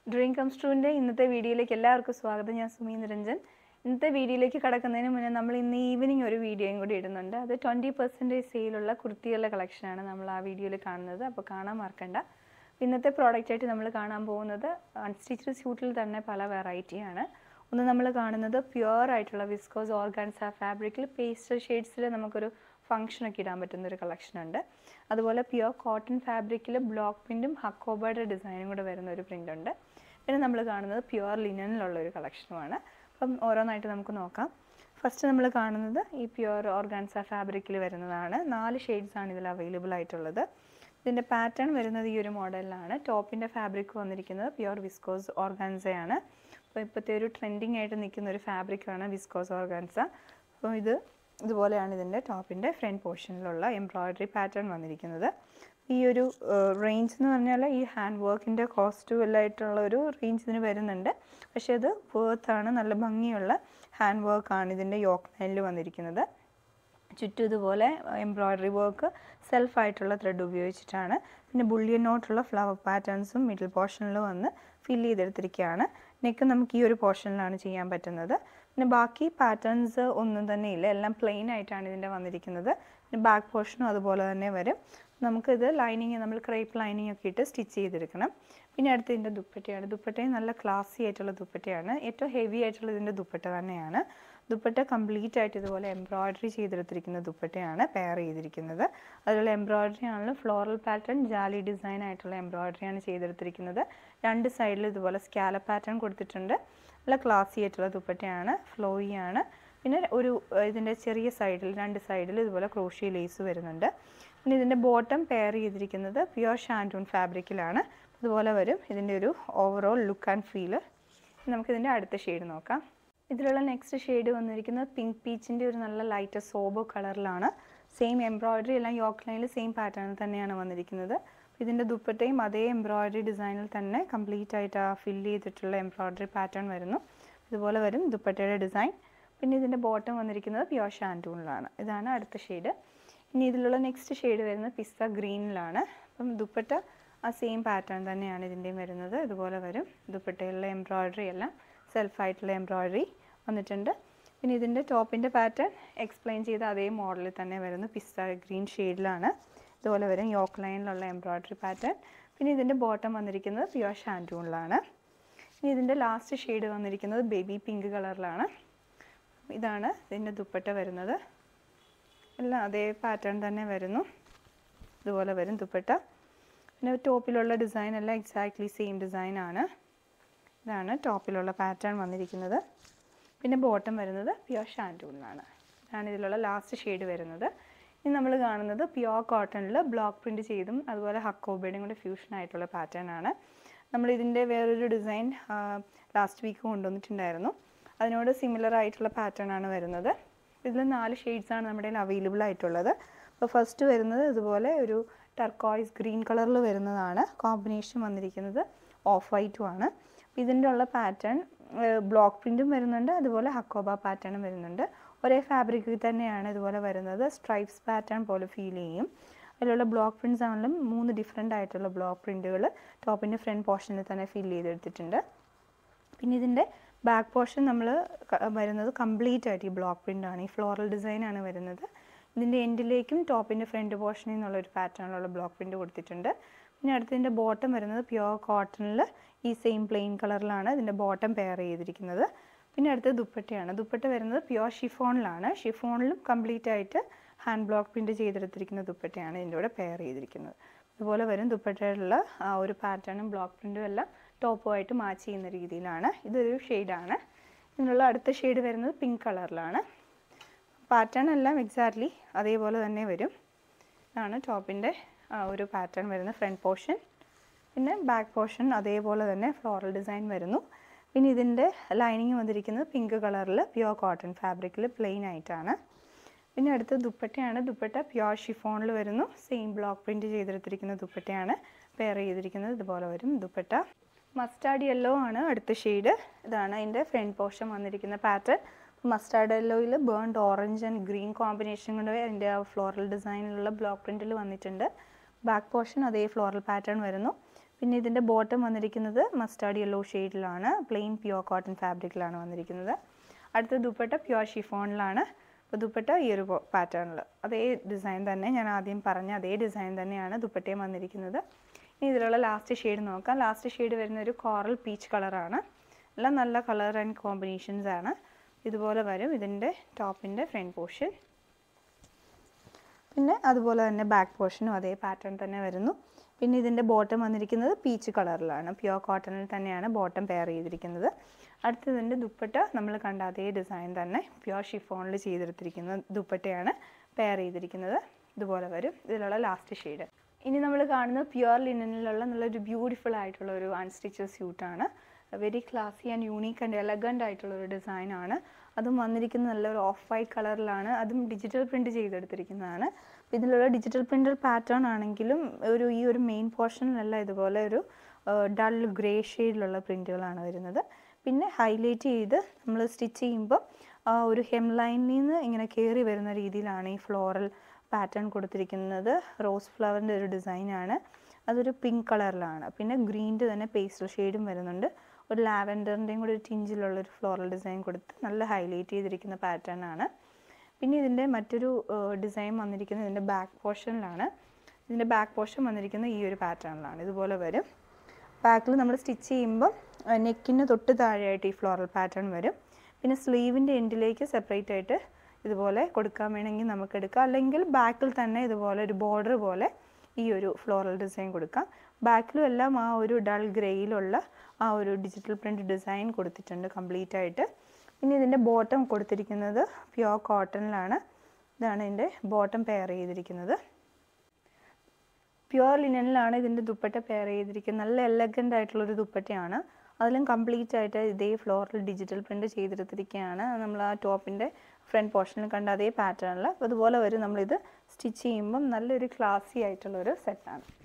dream comes ട്രൂവിൻ്റെ ഇന്നത്തെ വീഡിയോയിലേക്ക് എല്ലാവർക്കും സ്വാഗതം ഞാൻ സുമി നിരഞ്ജൻ ഇന്നത്തെ വീഡിയോയിലേക്ക് കടക്കുന്നതിന് മുന്നേ നമ്മൾ ഇന്ന് ഈവനിങ് ഒരു വീഡിയോയും കൂടി ഇടുന്നുണ്ട് അത് ട്വൻറ്റി പെർസെൻറ്റേജ് സെയിലുള്ള കുർത്തികളുടെ കളക്ഷനാണ് നമ്മൾ ആ വീഡിയോയിൽ കാണുന്നത് അപ്പോൾ കാണാൻ മറക്കണ്ട ഇന്നത്തെ പ്രോഡക്റ്റ് ആയിട്ട് നമ്മൾ കാണാൻ പോകുന്നത് അൺസ്റ്റിച്ച്ഡ് സ്യൂട്ടിൽ തന്നെ പല വെറൈറ്റിയാണ് ഒന്ന് നമ്മൾ കാണുന്നത് പ്യുവർ ആയിട്ടുള്ള വിസ്കോസ് ഓർഗാൻസ ഫാബ്രിക്കിൽ പേസ്റ്റൽ ഷെയ്ഡ്സിൽ നമുക്കൊരു ഫങ്ഷനൊക്കെ ഇടാൻ പറ്റുന്ന ഒരു കളക്ഷൻ ഉണ്ട് അതുപോലെ പ്യുവർ കോട്ടൺ ഫാബ്രിക്കിൽ ബ്ലോക്ക് പ്രിൻറ്റും ഹക്കോബയുടെ ഡിസൈനും കൂടെ വരുന്ന ഒരു പ്രിൻ്റ് ഉണ്ട് പിന്നെ നമ്മൾ കാണുന്നത് പ്യുവർ ലിനനിലുള്ള ഒരു കളക്ഷനുമാണ് അപ്പം ഓരോന്നായിട്ട് നമുക്ക് നോക്കാം ഫസ്റ്റ് നമ്മൾ കാണുന്നത് ഈ പ്യുവർ ഓർഗാൻസ ഫാബ്രിക്കിൽ വരുന്നതാണ് നാല് ഷെയ്ഡ്സ് ആണ് ഇതിൽ അവൈലബിൾ ആയിട്ടുള്ളത് ഇതിൻ്റെ പാറ്റേൺ വരുന്നത് ഈ ഒരു മോഡലിലാണ് ടോപ്പിൻ്റെ ഫാബ്രിക് വന്നിരിക്കുന്നത് പ്യുവർ വിസ്കോസ് ഓർഗാൻസയാണ് അപ്പോൾ ഇപ്പോഴത്തെ ഒരു ട്രെൻഡിങ് ആയിട്ട് നിൽക്കുന്ന ഒരു ഫാബ്രിക്കാണ് വിസ്കോസ് ഓർഗാൻസ അപ്പോൾ ഇത് ഇതുപോലെയാണ് ഇതിൻ്റെ ടോപ്പിൻ്റെ ഫ്രണ്ട് പോർഷനിലുള്ള എംബ്രോയ്ഡറി പാറ്റേൺ വന്നിരിക്കുന്നത് ഈ ഒരു റേഞ്ച് എന്ന് പറഞ്ഞാൽ ഈ ഹാൻഡ് വർക്കിൻ്റെ കോസ്റ്റും എല്ലായിട്ടുള്ള ഒരു റേഞ്ച് ഇതിന് വരുന്നുണ്ട് പക്ഷേ ഇത് വേർത്താണ് നല്ല ഭംഗിയുള്ള ഹാൻഡ് വർക്കാണ് ഇതിൻ്റെ യോക്ക് ലൈനിൽ വന്നിരിക്കുന്നത് ചുറ്റും ഇതുപോലെ എംബ്രോയ്ഡറി വർക്ക് സെൽഫായിട്ടുള്ള ത്രെഡ് ഉപയോഗിച്ചിട്ടാണ് പിന്നെ ബുള്ളിയൻ നോട്ടുള്ള ഫ്ലവർ പാറ്റേൺസും മിഡിൽ പോർഷനിൽ വന്ന് ഫില്ല് ചെയ്തെടുത്തിരിക്കുകയാണ് നെക്ക് നമുക്ക് ഈ ഒരു പോർഷനിലാണ് ചെയ്യാൻ പറ്റുന്നത് പിന്നെ ബാക്കി പാറ്റേൺസ് ഒന്നും തന്നെ ഇല്ല എല്ലാം പ്ലെയിൻ ആയിട്ടാണ് ഇതിൻ്റെ വന്നിരിക്കുന്നത് പിന്നെ ബാക്ക് പോർഷനും അതുപോലെ തന്നെ വരും നമുക്കിത് ലൈനിങ് നമ്മൾ ക്രേപ്പ് ലൈനിങ് ഒക്കെ ഇട്ട് സ്റ്റിച്ച് ചെയ്തെടുക്കണം പിന്നെ അടുത്ത് ഇതിൻ്റെ ദുപ്പട്ടയാണ് ദുപ്പട്ടയും നല്ല ക്ലാസി ആയിട്ടുള്ള ദുപ്പട്ടയാണ് ഏറ്റവും ഹെവി ആയിട്ടുള്ള ഇതിൻ്റെ ദുപ്പട്ട തന്നെയാണ് ദുപ്പട്ട കംപ്ലീറ്റ് ആയിട്ട് ഇതുപോലെ എംബ്രോയ്ഡറി ചെയ്തെടുത്തിരിക്കുന്ന ദുപ്പട്ടയാണ് പെയർ ചെയ്തിരിക്കുന്നത് അതിലുള്ള എംബ്രോയ്ഡറി ആണെങ്കിലും ഫ്ലോറൽ പാറ്റേൺ ജാലി ഡിസൈൻ ആയിട്ടുള്ള എംബ്രോയ്ഡറിയാണ് ചെയ്തെടുത്തിരിക്കുന്നത് രണ്ട് സൈഡിൽ ഇതുപോലെ സ്കാല പാറ്റേൺ കൊടുത്തിട്ടുണ്ട് നല്ല ക്ലാസി ആയിട്ടുള്ള ദുപ്പട്ടയാണ് ഫ്ലോയി ആണ് പിന്നെ ഒരു ഇതിൻ്റെ ചെറിയ സൈഡിൽ രണ്ട് സൈഡിൽ ഇതുപോലെ ക്രോഷി ലേസ് വരുന്നുണ്ട് പിന്നെ ഇതിൻ്റെ ബോട്ടം പെയർ ചെയ്തിരിക്കുന്നത് പ്യുവർ ഷാൻറ്റൂൺ ഫാബ്രിക്കിലാണ് ഇതുപോലെ വരും ഇതിൻ്റെ ഒരു ഓവറോൾ ലുക്ക് ആൻഡ് ഫീല് നമുക്കിതിൻ്റെ അടുത്ത ഷെയ്ഡ് നോക്കാം ഇതിലുള്ള നെക്സ്റ്റ് ഷെയ്ഡ് വന്നിരിക്കുന്നത് പിങ്ക് പീച്ചിൻ്റെ ഒരു നല്ല ലൈറ്റ് സോബോ കളറിലാണ് സെയിം എംബ്രോയ്ഡറി എല്ലാം യോക്ക് ലൈനിൽ സെയിം പാറ്റേണിൽ തന്നെയാണ് വന്നിരിക്കുന്നത് ഇതിൻ്റെ ദുപ്പട്ടയും അതേ എംബ്രോയ്ഡറി ഡിസൈനിൽ തന്നെ കംപ്ലീറ്റ് ആയിട്ട് ആ ഫില്ല് ചെയ്തിട്ടുള്ള എംബ്രോയ്ഡറി പാറ്റേൺ വരുന്നു ഇതുപോലെ വരും ദുപ്പട്ടയുടെ ഡിസൈൻ പിന്നെ ഇതിൻ്റെ ബോട്ടം വന്നിരിക്കുന്നത് പ്യുവർ ഷാൻറ്റൂണിലാണ് ഇതാണ് അടുത്ത ഷെയ്ഡ് ഇനി ഇതിലുള്ള നെക്സ്റ്റ് ഷെയ്ഡ് വരുന്നത് പിസ്ത ഗ്രീനിലാണ് അപ്പം ദുപ്പട്ട ആ സെയിം പാറ്റേൺ തന്നെയാണ് ഇതിൻ്റെയും വരുന്നത് ഇതുപോലെ വരും ദുപ്പട്ടയിലുള്ള എംബ്രോയ്ഡറി എല്ലാം സെൽഫായിട്ടുള്ള എംബ്രോയ്ഡറി വന്നിട്ടുണ്ട് പിന്നെ ഇതിൻ്റെ ടോപ്പിൻ്റെ പാറ്റേൺ എക്സ്പ്ലെയിൻ ചെയ്ത അതേ മോഡലിൽ തന്നെ വരുന്നു പിസ്ത ഗ്രീൻ ഷെയ്ഡിലാണ് ഇതുപോലെ വരും യോക്ക് ലൈനിലുള്ള എംബ്രോയ്ഡറി പാറ്റേൺ പിന്നെ ഇതിൻ്റെ ബോട്ടം വന്നിരിക്കുന്നത് പ്യുവർ ഷാൻറ്റൂണിലാണ് ഇനി ഇതിൻ്റെ ലാസ്റ്റ് ഷെയ്ഡ് വന്നിരിക്കുന്നത് ബേബി പിങ്ക് കളറിലാണ് ഇതാണ് ഇതിൻ്റെ ദുപ്പട്ട വരുന്നത് എല്ലാം അതേ പാറ്റേൺ തന്നെ വരുന്നു ഇതുപോലെ വരും ദുപ്പട്ട പിന്നെ ടോപ്പിലുള്ള ഡിസൈൻ എല്ലാം എക്സാക്ട്ലി സെയിം ഡിസൈൻ ആണ് ഇതാണ് ടോപ്പിലുള്ള പാറ്റേൺ വന്നിരിക്കുന്നത് പിന്നെ ബോട്ടം വരുന്നത് പ്യുവർ ഷാൻറ്റൂണിലാണ് ഇതാണ് ഇതിലുള്ള ലാസ്റ്റ് ഷെയ്ഡ് വരുന്നത് ഇനി നമ്മൾ കാണുന്നത് പ്യുവർ കോട്ടണിൽ ബ്ലോക്ക് പ്രിൻറ്റ് ചെയ്തും അതുപോലെ ഹക്കോബയുടെയും കൂടെ ഫ്യൂഷൻ ആയിട്ടുള്ള പാറ്റേൺ ആണ് നമ്മൾ ഇതിൻ്റെ വേറൊരു ഡിസൈൻ ലാസ്റ്റ് വീക്ക് കൊണ്ടുവന്നിട്ടുണ്ടായിരുന്നു അതിനോട് സിമിലർ ആയിട്ടുള്ള പാറ്റേൺ ആണ് വരുന്നത് ഇതിൽ നാല് ഷെയ്ഡ്സ് ആണ് നമ്മുടെ അവൈലബിൾ ആയിട്ടുള്ളത് അപ്പോൾ ഫസ്റ്റ് വരുന്നത് ഇതുപോലെ ഒരു ടർക്കോയ്സ് ഗ്രീൻ കളറിൽ വരുന്നതാണ് കോമ്പിനേഷൻ വന്നിരിക്കുന്നത് ഓഫ് വൈറ്റും ആണ് ഇതിൻ്റെ ഉള്ള പാറ്റേൺ ബ്ലോക്ക് പ്രിൻറ്റും വരുന്നുണ്ട് അതുപോലെ ഹക്കോബ പാറ്റേണും വരുന്നുണ്ട് ഒരേ ഫാബ്രിക്കിൽ തന്നെയാണ് ഇതുപോലെ വരുന്നത് സ്ട്രൈപ്സ് പാറ്റേൺ പോലെ ഫീൽ ചെയ്യും അതിലുള്ള ബ്ലോക്ക് പ്രിൻറ്റ്സ് ആണെങ്കിലും മൂന്ന് ഡിഫറെൻ്റ് ആയിട്ടുള്ള ബ്ലോക്ക് പ്രിൻറ്റുകൾ ടോപ്പിൻ്റെ ഫ്രണ്ട് പോർഷനിൽ തന്നെ ഫിൽ ചെയ്തെടുത്തിട്ടുണ്ട് പിന്നെ ഇതിൻ്റെ ബാക്ക് പോർഷൻ നമ്മൾ വരുന്നത് കംപ്ലീറ്റ് ആയിട്ട് ഈ ബ്ലോക്ക് പ്രിൻ്റ് ആണ് ഈ ഫ്ലോറൽ ഡിസൈൻ ആണ് വരുന്നത് ഇതിൻ്റെ എൻഡിലേക്കും ടോപ്പിൻ്റെ ഫ്രണ്ട് പോർഷനിൽ നിന്നുള്ള ഒരു പാറ്റേണിലുള്ള ബ്ലോക്ക് പ്രിൻ്റ് കൊടുത്തിട്ടുണ്ട് പിന്നെ അടുത്തതിൻ്റെ ബോട്ടം വരുന്നത് പ്യുവർ കോട്ടണിൽ ഈ സെയിം പ്ലെയിൻ കളറിലാണ് ഇതിൻ്റെ ബോട്ടം പെയർ ചെയ്തിരിക്കുന്നത് പിന്നെ അടുത്തത് ദുപ്പട്ടയാണ് ദുപ്പട്ട വരുന്നത് പ്യുവർ ഷിഫോണിലാണ് ഷിഫോണിലും കംപ്ലീറ്റ് ആയിട്ട് ഹാൻഡ് ബ്ലോക്ക് പ്രിൻറ്റ് ചെയ്തെടുത്തിരിക്കുന്ന ദുപ്പട്ടയാണ് ഇതിൻ്റെ കൂടെ പെയർ ചെയ്തിരിക്കുന്നത് അതുപോലെ വരും ദുപ്പട്ടയിലുള്ള ആ ഒരു പാറ്റേണും ബ്ലോക്ക് പ്രിൻറ്റും എല്ലാം ടോപ്പുമായിട്ട് മാച്ച് ചെയ്യുന്ന രീതിയിലാണ് ഇതൊരു ഷെയ്ഡാണ് ഇതിനുള്ള അടുത്ത ഷെയ്ഡ് വരുന്നത് പിങ്ക് കളറിലാണ് പാറ്റേൺ എല്ലാം എക്സാക്ട്ലി അതേപോലെ തന്നെ വരും ഇതാണ് ടോപ്പിൻ്റെ ഒരു പാറ്റേൺ വരുന്ന ഫ്രണ്ട് പോർഷൻ പിന്നെ ബാക്ക് പോർഷൻ അതേപോലെ തന്നെ ഫ്ലോറൽ ഡിസൈൻ വരുന്നു പിന്നെ ഇതിൻ്റെ ലൈനിങ് വന്നിരിക്കുന്നത് പിങ്ക് കളറിൽ പ്യുവർ കോട്ടൺ ഫാബ്രിക്കിൽ പ്ലെയിൻ ആയിട്ടാണ് പിന്നെ അടുത്ത ദുപ്പട്ടയാണ് ദുപ്പട്ട പ്യുവർ ഷിഫോണിൽ വരുന്നു സെയിം ബ്ലോക്ക് പ്രിൻറ്റ് ചെയ്തെടുത്തിരിക്കുന്ന ദുപ്പട്ടയാണ് പെയർ ചെയ്തിരിക്കുന്നത് ഇതുപോലെ വരും ദുപ്പട്ട മസ്റ്റാർഡ് യെല്ലോ ആണ് അടുത്ത ഷെയ്ഡ് ഇതാണ് അതിൻ്റെ ഫ്രണ്ട് പോർഷൻ വന്നിരിക്കുന്ന പാറ്റേൺ മസ്റ്റാർഡ് യെല്ലോയിൽ burnt orange and green combination കൊണ്ട് അതിൻ്റെ ആ ഫ്ലോറൽ ഡിസൈനിലുള്ള ബ്ലോക്ക് പ്രിൻറ്റിൽ വന്നിട്ടുണ്ട് ബാക്ക് പോർഷൻ അതേ ഫ്ലോറൽ പാറ്റേൺ വരുന്നു പിന്നെ ഇതിൻ്റെ ബോട്ടം വന്നിരിക്കുന്നത് മസ്റ്റാർഡ് യെല്ലോ ഷെയ്ഡിലാണ് പ്ലെയിൻ പ്യുവർ കോട്ടൺ ഫാബ്രിക്കിലാണ് വന്നിരിക്കുന്നത് അടുത്ത ദുപ്പട്ട പ്യുവർ ഷിഫോണിലാണ് അപ്പോൾ ദുപ്പട്ട ഈ ഒരു പാറ്റേണിൽ അതേ ഡിസൈൻ തന്നെ ഞാൻ ആദ്യം പറഞ്ഞ അതേ ഡിസൈൻ തന്നെയാണ് ദുപ്പട്ടയും വന്നിരിക്കുന്നത് ഇനി ഇതിലുള്ള ലാസ്റ്റ് ഷെയ്ഡ് നോക്കാം ലാസ്റ്റ് ഷെയ്ഡ് വരുന്ന ഒരു കോറൽ പീച്ച് കളറാണ് എല്ലാം നല്ല കളർ ആൻഡ് കോമ്പിനേഷൻസ് ആണ് ഇതുപോലെ വരും ഇതിൻ്റെ ടോപ്പിൻ്റെ ഫ്രണ്ട് പോർഷൻ പിന്നെ അതുപോലെ തന്നെ ബാക്ക് പോർഷനും അതേ പാറ്റേൺ തന്നെ വരുന്നു പിന്നെ ഇതിൻ്റെ ബോട്ടം വന്നിരിക്കുന്നത് പീച്ച് കളറിലാണ് പ്യുവർ കോട്ടണിൽ തന്നെയാണ് ബോട്ടം പെയർ ചെയ്തിരിക്കുന്നത് അടുത്തതിൻ്റെ ദുപ്പട്ട നമ്മൾ കണ്ട അതേ ഡിസൈൻ തന്നെ പ്യുവർ ഷിഫോണിൽ ചെയ്തെടുത്തിരിക്കുന്ന ദുപ്പട്ടയാണ് പെയർ ചെയ്തിരിക്കുന്നത് ഇതുപോലെ വരും ഇതിലുള്ള ലാസ്റ്റ് ഷെയ്ഡ് ഇനി നമ്മൾ കാണുന്നത് പ്യുവർ ലിനനിലുള്ള നല്ലൊരു ബ്യൂട്ടിഫുൾ ആയിട്ടുള്ള ഒരു അൺസ്റ്റിച്ചഡ് സ്യൂട്ടാണ് very classy and unique and elegant ആയിട്ടുള്ള ഒരു ഡിസൈനാണ് അതും വന്നിരിക്കുന്നത് നല്ലൊരു ഓഫ് വൈറ്റ് കളറിലാണ് അതും ഡിജിറ്റൽ പ്രിൻറ്റ് ചെയ്തെടുത്തിരിക്കുന്നതാണ് അപ്പോൾ ഇതിലുള്ള ഡിജിറ്റൽ പ്രിൻ്റർ പാറ്റേൺ ആണെങ്കിലും ഒരു ഈ ഒരു മെയിൻ പോർഷനിലല്ല ഇതുപോലെ ഒരു ഡൾ ഗ്രേ ഷെയ്ഡിലുള്ള പ്രിൻറ്റുകളാണ് വരുന്നത് പിന്നെ ഹൈലൈറ്റ് ചെയ്ത് നമ്മൾ സ്റ്റിച്ച് ചെയ്യുമ്പോൾ ഒരു ഹെം ലൈനിൽ നിന്ന് ഇങ്ങനെ കയറി വരുന്ന രീതിയിലാണ് ഈ ഫ്ലോറൽ പാറ്റേൺ കൊടുത്തിരിക്കുന്നത് റോസ് ഫ്ലവറിൻ്റെ ഒരു ഡിസൈനാണ് അതൊരു പിങ്ക് കളറിലാണ് പിന്നെ ഗ്രീൻ്റെ തന്നെ പേസ്റ്റൽ ഷെയ്ഡും വരുന്നുണ്ട് ഒരു ലാവൻഡറിൻ്റെയും കൂടി ഒരു ടിഞ്ചിലുള്ള ഒരു ഫ്ലോറൽ ഡിസൈൻ കൊടുത്ത് നല്ല ഹൈലൈറ്റ് ചെയ്തിരിക്കുന്ന പാറ്റേൺ ആണ് പിന്നെ ഇതിൻ്റെ മറ്റൊരു ഡിസൈൻ വന്നിരിക്കുന്നത് ഇതിൻ്റെ ബാക്ക് പോർഷനിലാണ് ഇതിൻ്റെ ബാക്ക് പോർഷൻ വന്നിരിക്കുന്നത് ഈ ഒരു പാറ്റേണിലാണ് ഇതുപോലെ വരും ബാക്കിൽ നമ്മൾ സ്റ്റിച്ച് ചെയ്യുമ്പോൾ നെക്കിന് തൊട്ട് താഴെയായിട്ട് ഈ ഫ്ലോറൽ പാറ്റേൺ വരും പിന്നെ സ്ലീവിൻ്റെ എൻഡിലേക്ക് സെപ്പറേറ്റ് ആയിട്ട് ഇതുപോലെ കൊടുക്കാൻ വേണമെങ്കിൽ നമുക്ക് എടുക്കാം അല്ലെങ്കിൽ ബാക്കിൽ തന്നെ ഇതുപോലെ ഒരു ബോർഡർ പോലെ ഈ ഒരു ഫ്ലോറൽ ഡിസൈൻ കൊടുക്കാം ബാക്കിലും എല്ലാം ആ ഒരു ഡൾ ഗ്രേയിലുള്ള ആ ഒരു ഡിജിറ്റൽ പ്രിൻറ്റ് ഡിസൈൻ കൊടുത്തിട്ടുണ്ട് കംപ്ലീറ്റ് ആയിട്ട് പിന്നെ ഇതിൻ്റെ ബോട്ടം കൊടുത്തിരിക്കുന്നത് പ്യുവർ കോട്ടണിലാണ് ഇതാണ് ഇതിൻ്റെ ബോട്ടം പെയർ ചെയ്തിരിക്കുന്നത് പ്യുവർ ലിനനിലാണ് ഇതിൻ്റെ ദുപ്പട്ട പെയർ ചെയ്തിരിക്കുന്നത് നല്ല എലഗൻ്റ് ആയിട്ടുള്ളൊരു ദുപ്പട്ടയാണ് അതിലും കംപ്ലീറ്റ് ആയിട്ട് ഇതേ ഫ്ലോറിൽ ഡിജിറ്റൽ പ്രിൻ്റ് ചെയ്തെടുത്തിരിക്കുകയാണ് നമ്മൾ ആ ടോപ്പിൻ്റെ ഫ്രണ്ട് പോർഷനിൽ കണ്ട അതേ പാറ്റേണിൽ അതുപോലെ വരും നമ്മളിത് സ്റ്റിച്ച് ചെയ്യുമ്പം നല്ലൊരു ക്ലാസി ആയിട്ടുള്ളൊരു സെറ്റാണ്